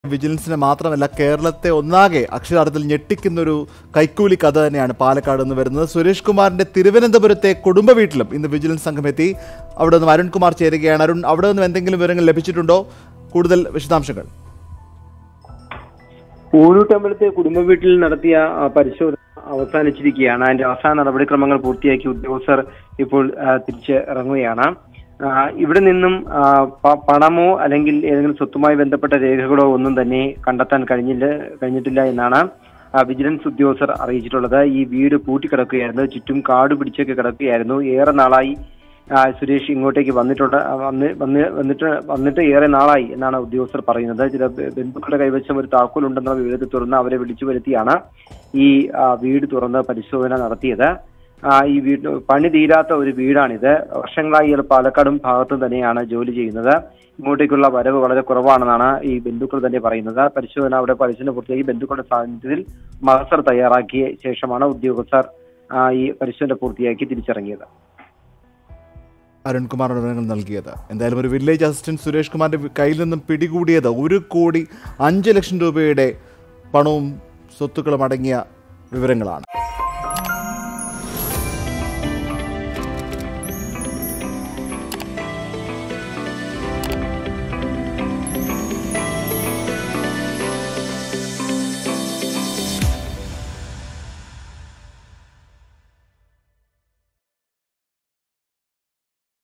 വിജിലൻസിനെ മാത്രമല്ല കേരളത്തെ ഒന്നാകെ അക്ഷരാർത്ഥത്തിൽ ഞെട്ടിക്കുന്നൊരു കൈക്കൂലി കഥ തന്നെയാണ് പാലക്കാട് നിന്ന് വരുന്നത് സുരേഷ് കുമാറിന്റെ തിരുവനന്തപുരത്തെ കുടുംബ വീട്ടിലും ഇന്ന് വിജിലൻസ് സംഘം എത്തി അവിടെ നിന്നും അരുൺകുമാർ ചേരുകയാണ് അരുൺ അവിടെ നിന്നും എന്തെങ്കിലും വിവരങ്ങൾ ലഭിച്ചിട്ടുണ്ടോ കൂടുതൽ വിശദാംശങ്ങൾ ഊരൂട്ടമ്പലത്തെ കുടുംബ വീട്ടിൽ നടത്തിയ ആ, പരിശോധന അവസാനിച്ചിരിക്കുകയാണ് അതിന്റെ അവസാന നടപടിക്രമങ്ങൾ പൂർത്തിയാക്കി ഉദ്യോഗസ്ഥർ ഇപ്പോൾ ആ, തിരിച്ച് ഇറങ്ങുകയാണ് ആ, ഇവിടെ നിന്നും ആ, പ- പണമോ അല്ലെങ്കിൽ ഏതെങ്കിലും സ്വത്തുമായി ബന്ധപ്പെട്ട രേഖകളോ ഒന്നും തന്നെ കണ്ടെത്താൻ കഴിഞ്ഞില്ല കഴിഞ്ഞിട്ടില്ല എന്നാണ് ആ, വിജിലൻസ് ഉദ്യോഗസ്ഥർ അറിയിച്ചിട്ടുള്ളത് ഈ വീട് പൂട്ടിക്കിടക്കുകയായിരുന്നു ചുറ്റും കാട് പിടിച്ചൊക്കെ കിടക്കുകയായിരുന്നു ഏറെ നാളായി ആ, സുരേഷ് ഇങ്ങോട്ടേക്ക് വന്നിട്ടുണ്ട് ആ, വന്ന് വന്ന് വന്നിട്ട് വന്നിട്ട് ഏറെ നാളായി എന്നാണ് ഉദ്യോഗസ്ഥർ പറയുന്നത് ചില ബ- ബന്ധുക്കളുടെ കൈവശം ഒരു താക്കോൽ ഉണ്ടെന്ന വിവരത്തെ തുടർന്ന് അവരെ വിളിച്ചു വരുത്തിയാണ് ഈ ആ, വീട് തുറന്ന് പരിശോധന നടത്തിയത് ആ, ഈ വീട് പണി തീരാത്ത ഒരു വീടാണിത് വർഷങ്ങളായി ഇയാൾ പാലക്കാടും ഭാഗത്തും തന്നെയാണ് ജോലി ചെയ്യുന്നത് ഇങ്ങോട്ടേക്കുള്ള വരവ് വളരെ കുറവാണെന്നാണ് ഈ ബന്ധുക്കൾ തന്നെ പറയുന്നത് പരിശോധന അവിടെ പരിശോധന പൂർത്തിയാക്കി ബന്ധുക്കളുടെ സാന്നിധ്യത്തിൽ മഹസർ തയ്യാറാക്കിയ ശേഷമാണ് ഉദ്യോഗസ്ഥർ ആ, ഈ പരിശോധന പൂർത്തിയാക്കി തിരിച്ചിറങ്ങിയത് അരുൺകുമാർ വിവരങ്ങൾ നൽകിയത് എന്തായാലും ഒരു വില്ലേജ് അസിസ്റ്റന്റ് സുരേഷ് കുമാറിന്റെ കയ്യിൽ നിന്നും പിടികൂടിയത് ഒരു കോടി അഞ്ച് ലക്ഷം രൂപയുടെ പണവും സ്വത്തുക്കളും അടങ്ങിയ വിവരങ്ങളാണ്